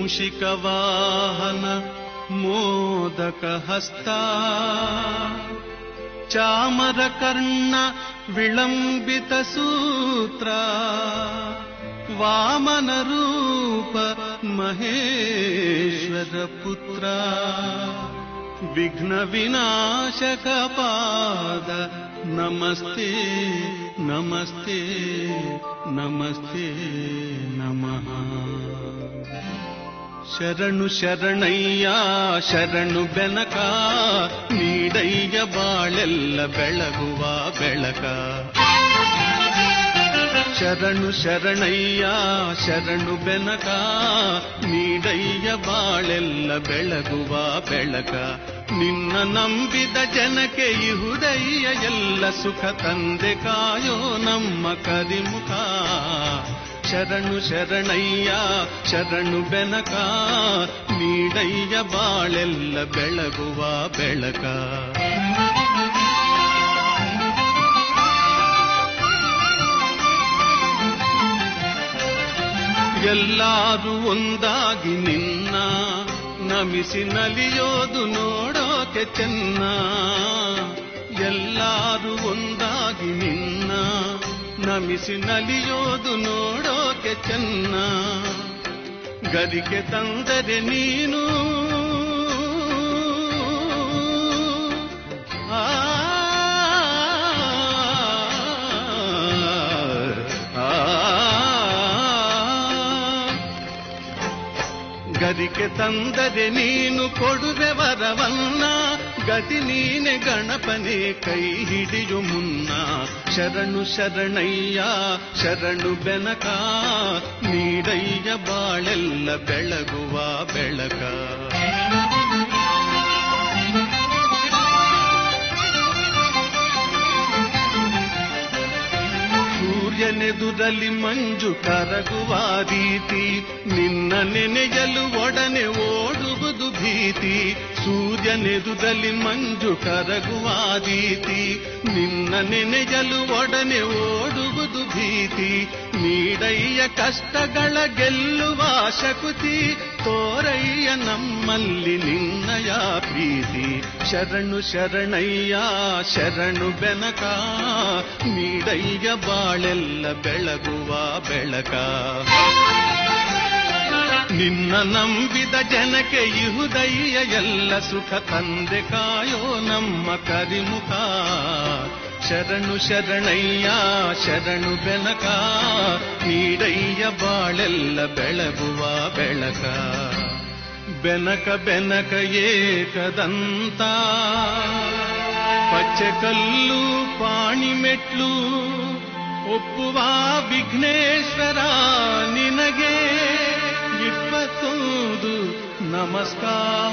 ಮೂಷಿಕವಾಹನ ಮೋದಕ ಹಸ್ತ ಚಾಮರಕರ್ಣ ವಿಳಂಬಿತ ಸೂತ್ರ ವಾಮನ ರೂಪ ಮಹೇಶ್ವರ ಪುತ್ರ ವಿಘ್ನ ವಿನಾಶಕ ಪಾದ ನಮಸ್ತೆ ನಮಸ್ತೆ ನಮಸ್ತೆ ನಮಃ ಶರಣು ಶರಣಯ್ಯ ಶರಣು ಬೆನಕ ನೀಡಯ್ಯ ಬಾಳೆಲ್ಲ ಬೆಳಗುವ ಬೆಳಕ ಶರಣು ಶರಣಯ್ಯ ಶರಣು ಬೆನಕ ನೀಡಯ್ಯ ಬಾಳೆಲ್ಲ ಬೆಳಗುವ ಬೆಳಕ ನಿನ್ನ ನಂಬಿದ ಜನಕ್ಕೆ ಇಹುದಯ್ಯ ಎಲ್ಲ ಸುಖ ತಂದೆ ಕಾಯೋ ನಮ್ಮ ಕರಿಮುಖ ಶರಣು ಶರಣಯ್ಯ ಶರಣು ಬೆನಕ ನೀಡಯ್ಯ ಬಾಳೆಲ್ಲ ಬೆಳಗುವ ಬೆಳಕ ಎಲ್ಲಾರು ಒಂದಾಗಿ ನಿನ್ನ ನಮಿಸಿ ನಲಿಯೋದು ನೋಡೋಕೆ ಚೆನ್ನ ಎಲ್ಲಾರು ಒಂದಾಗಿ ನಿನ್ನ ನಮಿಸಿ ನಲಿಯೋದು ನೋಡೋಕೆ ಚೆನ್ನ ಗರಿಕೆ ತಂದರೆ ನೀನು ಆ ಆ, ಗರಿಕೆ ತಂದರೆ ನೀನು ಕೊಡುವೆ ವರವನ್ನ ಗತಿ ನೀನೆ ಗಣಪನೆ ಕೈ ಹಿಡಿಯು ಮುನ್ನ ಶರಣು ಶರಣಯ್ಯ ಶರಣು ಬೆನಕ ನೀಡಯ್ಯ ಬಾಳೆಲ್ಲ ಬೆಳಗುವ ಬೆಳಕ ಸೂರ್ಯನೆದುರಲ್ಲಿ ಮಂಜು ಕರಗುವ ರೀತಿ ನಿನ್ನ ನೆನೆಯಲು ಒಡನೆ ಓಡುವುದು ಭೀತಿ ಸೂರ್ಯನೆದುರಲ್ಲಿ ಮಂಜು ಕರಗುವ ರೀತಿ ನಿನ್ನ ನೆನೆಯಲು ಒಡನೆ ಓಡುವುದು ಭೀತಿ ನೀಡಯ್ಯ ಕಷ್ಟಗಳ ಗೆಲ್ಲುವ ಶಕುತಿ ತೋರಯ್ಯ ನಮ್ಮಲ್ಲಿ ನಿನ್ನಯ ಪ್ರೀತಿ ಶರಣು ಶರಣಯ್ಯ ಶರಣು ಬೆನಕ ನೀಡಯ್ಯ ಬಾಳೆಲ್ಲ ಬೆಳಗುವ ಬೆಳಕ ನಿನ್ನ ನಂಬಿದ ಜನಕ್ಕೆ ಇಹುದಯ್ಯ ಎಲ್ಲ ಸುಖ ತಂದೆ ಕಾಯೋ ನಮ್ಮ ಕರಿಮುಖ ಶರಣು ಶರಣಯ್ಯ ಶರಣು ಬೆನಕ ನೀಡಯ್ಯ ಬಾಳೆಲ್ಲ ಬೆಳಗುವ ಬೆಳಕ ಬೆನಕ ಬೆನಕ ಏಕದಂತ ಪಚ್ಚೆಕಲ್ಲು ಪಾಣಿಮೆಟ್ಲು ಒಪ್ಪುವ ವಿಘ್ನೇಶ್ವರ ನಿನಗೆ ಇಪ್ಪತ್ತೊಂದು ನಮಸ್ಕಾರ